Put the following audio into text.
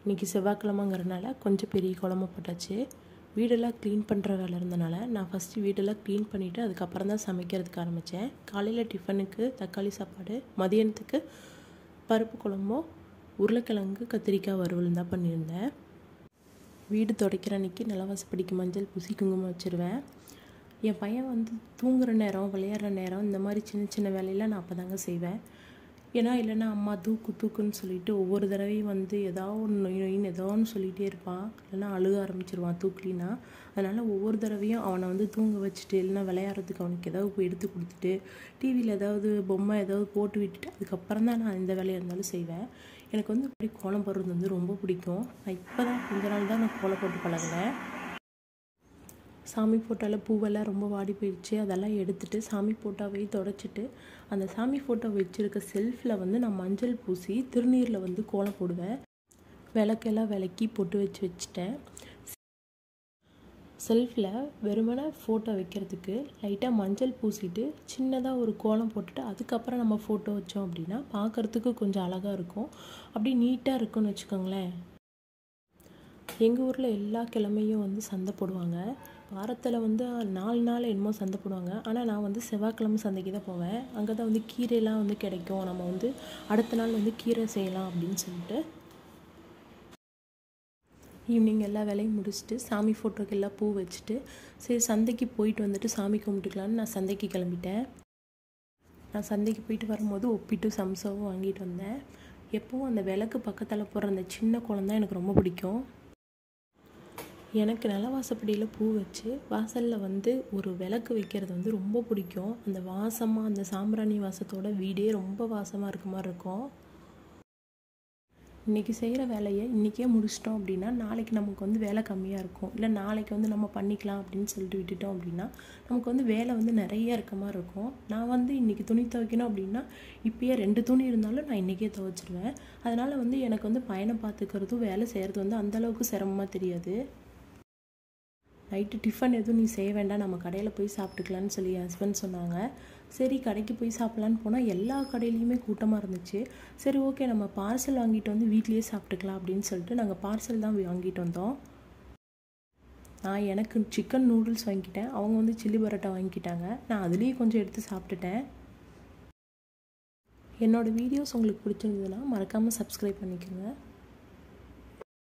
இன்றைக்கி செவ்வாய்க்கிழமைங்கிறனால கொஞ்சம் பெரிய குழம்பு போட்டாச்சு வீடெல்லாம் க்ளீன் பண்ணுற வேலை இருந்தனால நான் ஃபஸ்ட்டு வீடெல்லாம் க்ளீன் பண்ணிவிட்டு அதுக்கப்புறம் தான் சமைக்கிறதுக்கு ஆரம்பித்தேன் காலையில் டிஃபனுக்கு தக்காளி சாப்பாடு மதியானத்துக்கு பருப்பு குழம்பும் உருளைக்கிழங்கு கத்திரிக்காய் வறுவல் தான் பண்ணியிருந்தேன் வீடு துடைக்கிற அன்றைக்கி நிலவாசப்படிக்கு மஞ்சள் பூசி குங்குமம் வச்சுருவேன் என் பையன் வந்து தூங்குகிற நேரம் விளையாடுற நேரம் இந்த மாதிரி சின்ன சின்ன வேலையெல்லாம் நான் அப்போ தாங்க செய்வேன் ஏன்னா இல்லைன்னா அம்மா தூக்கு தூக்குன்னு சொல்லிட்டு ஒவ்வொரு தடவையும் வந்து ஏதாவது ஒன்று நொய் நொயின்னு ஏதோ ஒன்று சொல்லிகிட்டே இருப்பான் இல்லைன்னா அழுக ஆரம்பிச்சிருவான் தூக்கலினா அதனால் ஒவ்வொரு தடவையும் அவனை வந்து தூங்க வச்சுட்டு இல்லைன்னா விளையாடுறதுக்கு அவனுக்கு ஏதாவது போய் எடுத்து கொடுத்துட்டு டிவியில் ஏதாவது பொம்மை ஏதாவது போட்டு விட்டுட்டு அதுக்கப்புறம் தான் நான் எந்த வேலையாக இருந்தாலும் செய்வேன் எனக்கு வந்து இப்படி கோலம் போடுறது வந்து ரொம்ப பிடிக்கும் நான் இப்போ தான் கொஞ்ச நாள் தான் நான் கோலம் போட்டு பழகினேன் சாமி ஃபோட்டோவில் பூவெல்லாம் ரொம்ப வாடி போயிடுச்சு அதெல்லாம் எடுத்துட்டு சாமி ஃபோட்டோவை தொடச்சிட்டு அந்த சாமி ஃபோட்டோ வச்சுருக்க செல்ஃபில் வந்து நான் மஞ்சள் பூசி திருநீரில் வந்து கோலம் போடுவேன் விளக்கெல்லாம் விளக்கி பொட்டு வச்சு வச்சுட்டேன் செல்ஃபில் வெறுமனே ஃபோட்டோ வைக்கிறதுக்கு லைட்டாக மஞ்சள் பூசிட்டு சின்னதாக ஒரு கோலம் போட்டுட்டு அதுக்கப்புறம் நம்ம ஃபோட்டோ வச்சோம் அப்படின்னா பார்க்குறதுக்கு கொஞ்சம் அழகாக இருக்கும் அப்படி நீட்டாக இருக்கும்னு வச்சுக்கோங்களேன் எங்கள் ஊரில் எல்லா கிழமையும் வந்து சந்தை போடுவாங்க வாரத்தில் வந்து நாலு நாள் என்னமோ சந்தை போடுவாங்க ஆனால் நான் வந்து செவ்வாய்க்கிழமை சந்தைக்கு தான் போவேன் அங்கே தான் வந்து கீரைலாம் வந்து கிடைக்கும் நம்ம வந்து அடுத்த நாள் வந்து கீரை செய்யலாம் அப்படின்னு சொல்லிட்டு ஈவினிங் எல்லா வேலையும் முடிச்சுட்டு சாமி ஃபோட்டோக்கு எல்லாம் பூ வச்சுட்டு சரி சந்தைக்கு போயிட்டு வந்துட்டு சாமி கும்பிட்டுக்கலான்னு நான் சந்தைக்கு கிளம்பிட்டேன் நான் சந்தைக்கு போயிட்டு வரும்போது ஒப்பிட்டு சம்சாவும் வாங்கிட்டு வந்தேன் எப்போவும் அந்த விளக்கு பக்கத்தில் போடுற அந்த சின்ன குழந்தை எனக்கு ரொம்ப பிடிக்கும் எனக்கு நிலவாசப்படியில் பூ வச்சு வாசலில் வந்து ஒரு விளக்கு வைக்கிறது வந்து ரொம்ப பிடிக்கும் அந்த வாசமாக அந்த சாம்பிராணி வாசத்தோட வீடே ரொம்ப வாசமாக இருக்க மாதிரி இருக்கும் இன்றைக்கி செய்கிற வேலையை இன்றைக்கே முடிச்சிட்டோம் அப்படின்னா நாளைக்கு நமக்கு வந்து வேலை கம்மியாக இருக்கும் இல்லை நாளைக்கு வந்து நம்ம பண்ணிக்கலாம் அப்படின்னு சொல்லிட்டு விட்டுட்டோம் அப்படின்னா நமக்கு வந்து வேலை வந்து நிறைய இருக்க மாதிரி இருக்கும் நான் வந்து இன்றைக்கி துணி துவைக்கணும் அப்படின்னா இப்போயே ரெண்டு துணி இருந்தாலும் நான் இன்றைக்கே துவைச்சிருவேன் அதனால் வந்து எனக்கு வந்து பயணம் பார்த்துக்கிறதும் வேலை செய்கிறது வந்து அந்தளவுக்கு சிரமமாக தெரியாது நைட்டு டிஃபன் எதுவும் நீ செய்ய வேண்டாம் நம்ம கடையில் போய் சாப்பிட்டுக்கலான்னு சொல்லி என் ஹஸ்பண்ட் சொன்னாங்க சரி கடைக்கு போய் சாப்பிட்லான்னு போனால் எல்லா கடையிலையுமே கூட்டமாக இருந்துச்சு சரி ஓகே நம்ம பார்சல் வாங்கிட்டு வந்து வீட்லேயே சாப்பிட்டுக்கலாம் அப்படின்னு சொல்லிட்டு நாங்கள் பார்சல் தான் வாங்கிட்டு வந்தோம் நான் எனக்கு சிக்கன் நூடுல்ஸ் வாங்கிட்டேன் அவங்க வந்து சில்லி பரோட்டா வாங்கிக்கிட்டாங்க நான் அதுலேயே கொஞ்சம் எடுத்து சாப்பிட்டுட்டேன் என்னோடய வீடியோஸ் உங்களுக்கு பிடிச்சிருந்ததுன்னா மறக்காமல் சப்ஸ்கிரைப் பண்ணிக்கோங்க